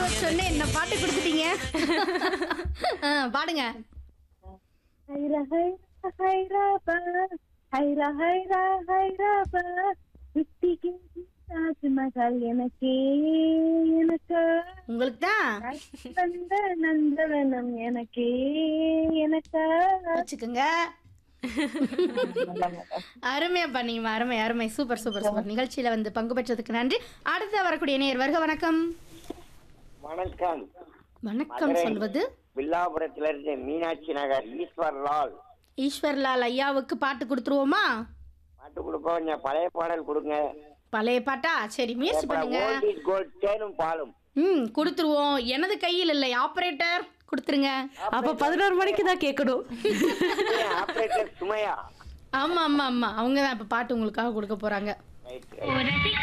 சொன்னேன் என்ன பாட்டு கொடுத்துட்டீங்க ஆ, பாடுங்க ஹைரா ஹைரா ஹைராபா ஹைரா ஹைரா ஹைராபா பிப்டி கேஜி தாஜ்மஹால் எனக்கே எனக்கு உங்களுக்கு தான் வந்த நந்தவனம் எனக்கே எனக்கா வச்சுக்கோங்க அருமையா பண்ணீங்கம்மா அருமை அருமை சூப்பர் சூப்பர் சூப்பர் நிகழ்ச்சியில வந்து பங்கு பெற்றதுக்கு நன்றி அடுத்து வரக்கூடிய நேர் வருக வணக்கம் வணக்கம் வணக்கம் சொல்வது வில்லாபுரத்துல இருந்து மீனாட்சி நகர் ஈஸ்வர் லால் ஈஸ்வர்லால் ஐயாவுக்கு பாட்டு கொடுத்துருவோமா பாட்டு கொடுப்போம் கொஞ்சம் பழைய பாடல் கொடுங்க பழைய பாட்டா சரி முயற்சி பண்ணுங்க ஓல்ட் இஸ் கோல்ட் தேனும் பாலும் ம் கொடுத்துருவோம் எனது கையில் இல்லை ஆபரேட்டர் கொடுத்துருங்க அப்ப பதினோரு மணிக்கு தான் கேட்கணும் ஆபரேட்டர் சுமையா ஆமா ஆமா ஆமா அவங்க தான் இப்ப பாட்டு உங்களுக்காக கொடுக்க போறாங்க ரைட்